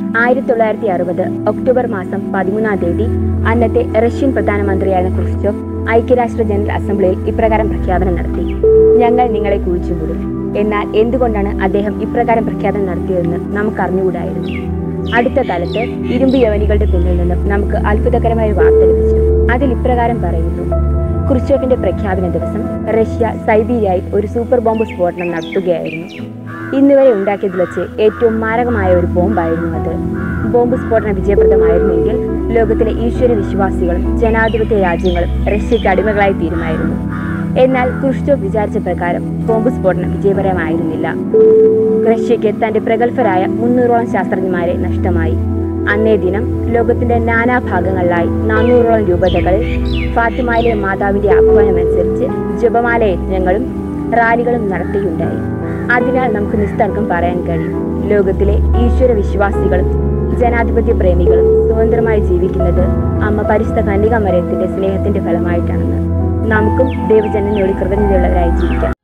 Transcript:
ആയിരത്തി തൊള്ളായിരത്തി അറുപത് ഒക്ടോബർ മാസം പതിമൂന്നാം തീയതി അന്നത്തെ റഷ്യൻ പ്രധാനമന്ത്രിയായ ക്രിസ്റ്റോഫ് ഐക്യരാഷ്ട്ര ജനറൽ അസംബ്ലിയിൽ ഇപ്രകാരം പ്രഖ്യാപനം നടത്തി ഞങ്ങൾ നിങ്ങളെ കുഴിച്ചുമൂടും എന്നാൽ എന്തുകൊണ്ടാണ് അദ്ദേഹം ഇപ്രകാരം പ്രഖ്യാപനം നടത്തിയതെന്ന് നമുക്ക് അറിഞ്ഞുകൂടായിരുന്നു അടുത്ത കാലത്ത് ഇരുമ്പ് യവനികളുടെ പിന്നിൽ നിന്നും നമുക്ക് അത്ഭുതകരമായ ഒരു വാർത്ത ലഭിച്ചു അതിൽ ഇപ്രകാരം പറയുന്നു ക്രുശ്ചോഫിന്റെ പ്രഖ്യാപന ദിവസം റഷ്യ സൈബീരിയയിൽ ഒരു സൂപ്പർ ബോംബ് സ്ഫോടനം നടത്തുകയായിരുന്നു ഇന്ന് വരെ ഉണ്ടാക്കിയതിൽ വെച്ച് ഏറ്റവും മാരകമായ ഒരു ബോംബായിരുന്നു അത് ബോംബ് സ്ഫോടനം വിജയപ്രദമായിരുന്നെങ്കിൽ ലോകത്തിലെ ഈശ്വര വിശ്വാസികളും ജനാധിപത്യ രാജ്യങ്ങളും റഷ്യയ്ക്ക് അടിമകളായി തീരുമായിരുന്നു എന്നാൽ ക്രുഷ്ചോവ് വിചാരിച്ച പ്രകാരം ബോംബ് സ്ഫോടനം വിജയപരമായിരുന്നില്ല റഷ്യയ്ക്ക് തന്റെ പ്രഗത്ഭരായ മുന്നൂറോളം ശാസ്ത്രജ്ഞന്മാരെ നഷ്ടമായി അന്നേ ദിനം ലോകത്തിന്റെ നാനാഭാഗങ്ങളിലായി നാനൂറോളം രൂപതകളിൽ ഫാത്തിമയിലെ മാതാവിന്റെ ആഹ്വാനമനുസരിച്ച് ജപമാല യജ്ഞങ്ങളും റാലികളും നടത്തിയുണ്ടായി അതിനാൽ നമുക്ക് നിസ്തർക്കം പറയാൻ കഴിയും ലോകത്തിലെ ഈശ്വര വിശ്വാസികളും ജനാധിപത്യ പ്രേമികളും സ്വതന്ത്രമായി ജീവിക്കുന്നത് അമ്മ പരിശുദ്ധ കന്യക മരത്തിന്റെ സ്നേഹത്തിന്റെ ഫലമായിട്ടാണെന്ന് നമുക്കും ദൈവജനനോട് കൃതജ്ഞതയുള്ളവരായി ജീവിക്കാം